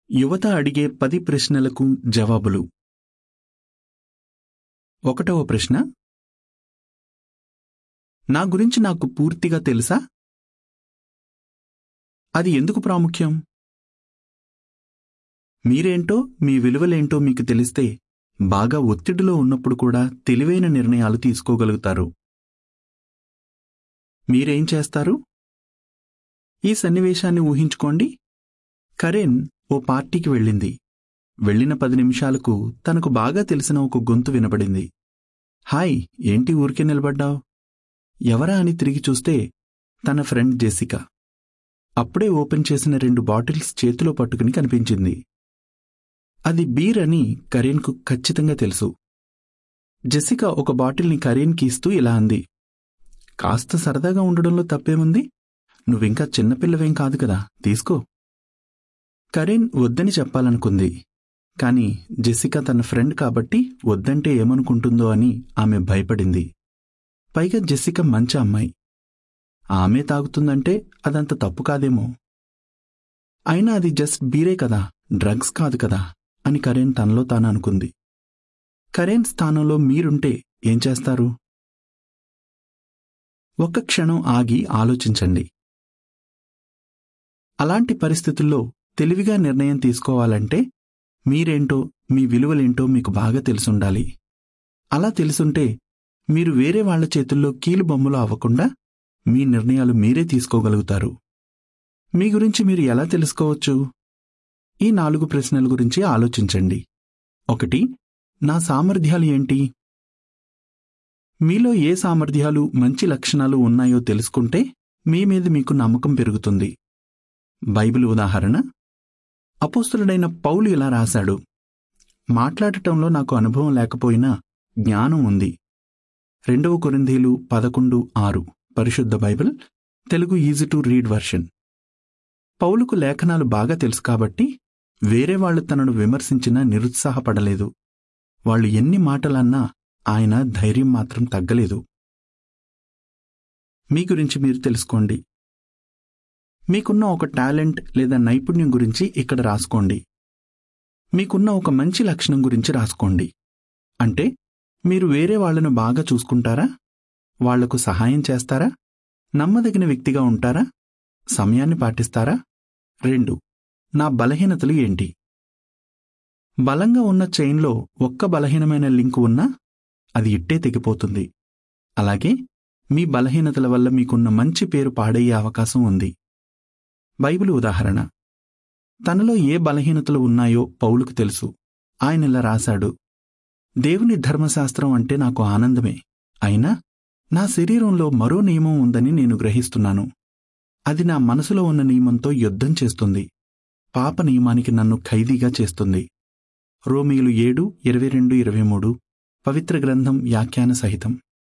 యువత అడిగే పది ప్రశ్నలకు జవాబులు ఒకటవ ప్రశ్న నా గురించి నాకు పూర్తిగా తెలుసా అది ఎందుకు ప్రాముఖ్యం మీరేంటో మీ విలువలేంటో మీకు తెలిస్తే బాగా ఒత్తిడిలో ఉన్నప్పుడు కూడా తెలివైన నిర్ణయాలు తీసుకోగలుగుతారు మీరేం చేస్తారు ఈ సన్నివేశాన్ని ఊహించుకోండి కరేన్ ఓ పార్టీకి వెళ్ళింది వెళ్ళిన పది నిమిషాలకు తనకు బాగా తెలిసిన ఒక గొంతు వినబడింది హాయ్ ఏంటి ఊరికే నిలబడ్డావు ఎవరా అని తిరిగి చూస్తే తన ఫ్రెండ్ జెసికా అప్పుడే ఓపెన్ చేసిన రెండు బాటిల్స్ చేతిలో పట్టుకుని కనిపించింది అది బీర్ అని కరీన్కు ఖచ్చితంగా తెలుసు జెసికా ఒక బాటిల్ని కరీన్కి ఇస్తూ ఇలా అంది కాస్త సరదాగా ఉండడంలో తప్పేముంది నువ్వింకా చిన్నపిల్లవేం కాదు కదా తీసుకో కరీన్ వద్దని చెప్పాలనుకుంది కాని జెసికా తన ఫ్రెండ్ కాబట్టి వద్దంటే ఏమనుకుంటుందో అని ఆమె భయపడింది పైగా జెసికా మంచి అమ్మాయి ఆమె తాగుతుందంటే అదంత తప్పు కాదేమో అయినా అది జస్ట్ బీరే కదా డ్రగ్స్ కాదు కదా అని కరేన్ తనలో తాను అనుకుంది కరేన్ స్థానంలో మీరుంటే ఏం చేస్తారు ఒక్క క్షణం ఆగి ఆలోచించండి అలాంటి పరిస్థితుల్లో తెలివిగా నిర్ణయం తీసుకోవాలంటే మీరేంటో మీ విలువలేంటో మీకు బాగా తెలుసుండాలి అలా తెలుసుంటే మీరు వేరే వాళ్ల చేతుల్లో కీలు బొమ్మలు అవ్వకుండా మీ నిర్ణయాలు మీరే తీసుకోగలుగుతారు మీ గురించి మీరు ఎలా తెలుసుకోవచ్చు ఈ నాలుగు ప్రశ్నల గురించి ఆలోచించండి ఒకటి నా సామర్థ్యాలు ఏంటి మీలో ఏ సామర్థ్యాలు మంచి లక్షణాలు ఉన్నాయో తెలుసుకుంటే మీ మీద మీకు నమ్మకం పెరుగుతుంది బైబిల్ ఉదాహరణ అపోస్తులుడైన పౌలు ఇలా రాశాడు మాట్లాడటంలో నాకు అనుభవం లేకపోయినా జ్ఞానం ఉంది రెండవ కొరింధీలు పదకొండు ఆరు పరిశుద్ధ Bible Telugu easy to read version పౌలుకు లేఖనాలు బాగా తెలుసు కాబట్టి వేరే వాళ్లు తనను విమర్శించినా నిరుత్సాహపడలేదు వాళ్ళు ఎన్ని మాటలన్నా ఆయన ధైర్యం మాత్రం తగ్గలేదు మీ గురించి మీరు తెలుసుకోండి మీకున్న ఒక టాలెంట్ లేదా నైపుణ్యం గురించి ఇక్కడ రాసుకోండి మీకున్న ఒక మంచి లక్షణం గురించి రాసుకోండి అంటే మీరు వేరే వాళ్లను బాగా చూసుకుంటారా వాళ్లకు సహాయం చేస్తారా నమ్మదగిన వ్యక్తిగా ఉంటారా సమయాన్ని పాటిస్తారా రెండు నా బలహీనతలు ఏంటి బలంగా ఉన్న చైన్లో ఒక్క బలహీనమైన లింక్ ఉన్నా అది ఇట్టే తెగిపోతుంది అలాగే మీ బలహీనతల వల్ల మీకున్న మంచి పేరు పాడయ్యే అవకాశం ఉంది బైబిల్ ఉదాహరణ తనలో ఏ బలహీనతలు ఉన్నాయో పౌలుకు తెలుసు ఆయనిలా రాశాడు దేవుని ధర్మశాస్త్రం అంటే నాకు ఆనందమే అయినా నా శరీరంలో మరో నియమం ఉందని నేను గ్రహిస్తున్నాను అది నా మనసులో ఉన్న నియమంతో యుద్ధం చేస్తుంది పాప నియమానికి నన్ను ఖైదీగా చేస్తుంది రోమియులు ఏడు ఇరవై రెండు ఇరవై మూడు పవిత్ర గ్రంథం వ్యాఖ్యాన సహితం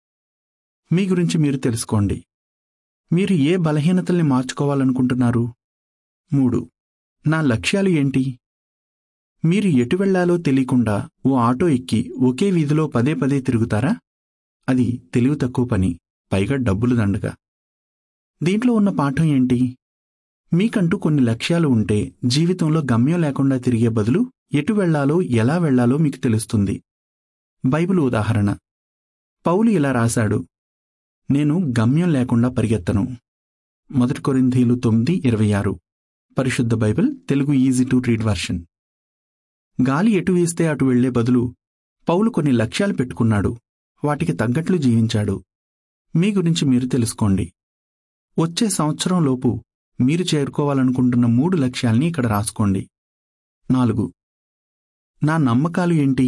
మీ గురించి మీరు తెలుసుకోండి మీరు ఏ బలహీనతల్ని మార్చుకోవాలనుకుంటున్నారు మూడు నా లక్ష్యాలు ఏంటి మీరు ఎటు వెళ్లాలో తెలియకుండా ఓ ఆటో ఎక్కి ఒకే వీధిలో పదే పదే తిరుగుతారా అది తెలివి తక్కువ పని పైగా డబ్బులు దండగా దీంట్లో ఉన్న పాఠం ఏంటి మీకంటూ కొన్ని లక్ష్యాలు ఉంటే జీవితంలో గమ్యం లేకుండా తిరిగే బదులు ఎటు వెళ్లాలో ఎలా వెళ్లాలో మీకు తెలుస్తుంది బైబిల్ ఉదాహరణ పౌలు ఇలా రాశాడు నేను గమ్యం లేకుండా పరిగెత్తను మొదటి కొరింథీలు తొమ్మిది ఇరవై ఆరు పరిశుద్ధ Bible Telugu easy to read version గాలి ఎటు వేస్తే అటు వెళ్లే బదులు పౌలు కొన్ని లక్ష్యాలు పెట్టుకున్నాడు వాటికి తగ్గట్లు జీవించాడు మీ గురించి మీరు తెలుసుకోండి వచ్చే సంవత్సరంలోపు మీరు చేరుకోవాలనుకుంటున్న మూడు లక్ష్యాల్ని ఇక్కడ రాసుకోండి నాలుగు నా నమ్మకాలు ఏంటి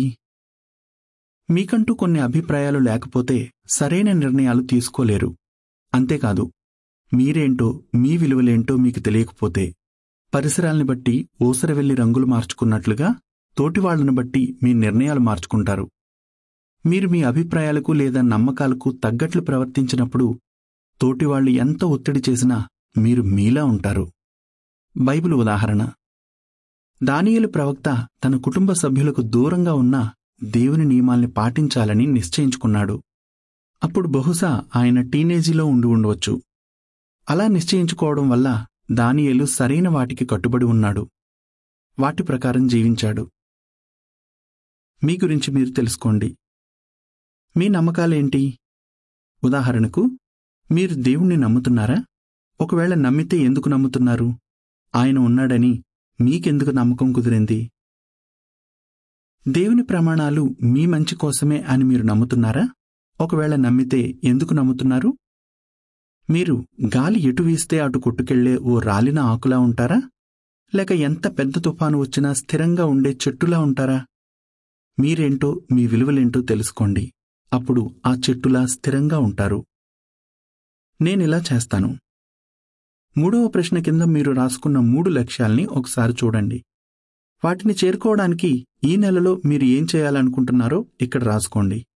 మీకంటూ కొన్ని అభిప్రాయాలు లేకపోతే సరైన నిర్ణయాలు తీసుకోలేరు అంతేకాదు మీరేంటో మీ విలువలేంటో మీకు తెలియకపోతే పరిసరాల్ని బట్టి ఊసరవెల్లి రంగులు మార్చుకున్నట్లుగా తోటివాళ్లను బట్టి మీ నిర్ణయాలు మార్చుకుంటారు మీరు మీ అభిప్రాయాలకు లేదా నమ్మకాలకు తగ్గట్లు ప్రవర్తించినప్పుడు తోటివాళ్లు ఎంత ఒత్తిడి చేసినా మీరు మీలా ఉంటారు బైబిల్ ఉదాహరణ దానియేలు ప్రవక్త తన కుటుంబ సభ్యులకు దూరంగా ఉన్న దేవుని నియమాల్ని పాటించాలని నిశ్చయించుకున్నాడు అప్పుడు బహుశా ఆయన టీనేజీలో ఉండి ఉండవచ్చు అలా నిశ్చయించుకోవడం వల్ల దానియేలు సరైన వాటికి కట్టుబడి ఉన్నాడు వాటి ప్రకారం జీవించాడు మీ గురించి మీరు తెలుసుకోండి మీ నమ్మకాలేంటి ఉదాహరణకు మీరు దేవుణ్ణి నమ్ముతున్నారా ఒకవేళ నమ్మితే ఎందుకు నమ్ముతున్నారు ఆయన ఉన్నాడని మీకెందుకు నమ్మకం కుదిరింది దేవుని ప్రమాణాలు మీ మంచి కోసమే అని మీరు నమ్ముతున్నారా ఒకవేళ నమ్మితే ఎందుకు నమ్ముతున్నారు మీరు గాలి ఎటు వీస్తే అటు కొట్టుకెళ్లే ఓ రాలిన ఆకులా ఉంటారా లేక ఎంత పెద్ద తుఫాను వచ్చినా స్థిరంగా ఉండే చెట్టులా ఉంటారా మీరేంటో మీ విలువలేంటో తెలుసుకోండి అప్పుడు ఆ చెట్టులా స్థిరంగా ఉంటారు నేనిలా చేస్తాను మూడవ ప్రశ్న కింద మీరు రాసుకున్న మూడు లక్ష్యాల్ని ఒకసారి చూడండి వాటిని చేరుకోవడానికి ఈ నెలలో మీరు ఏం చేయాలనుకుంటున్నారో ఇక్కడ రాసుకోండి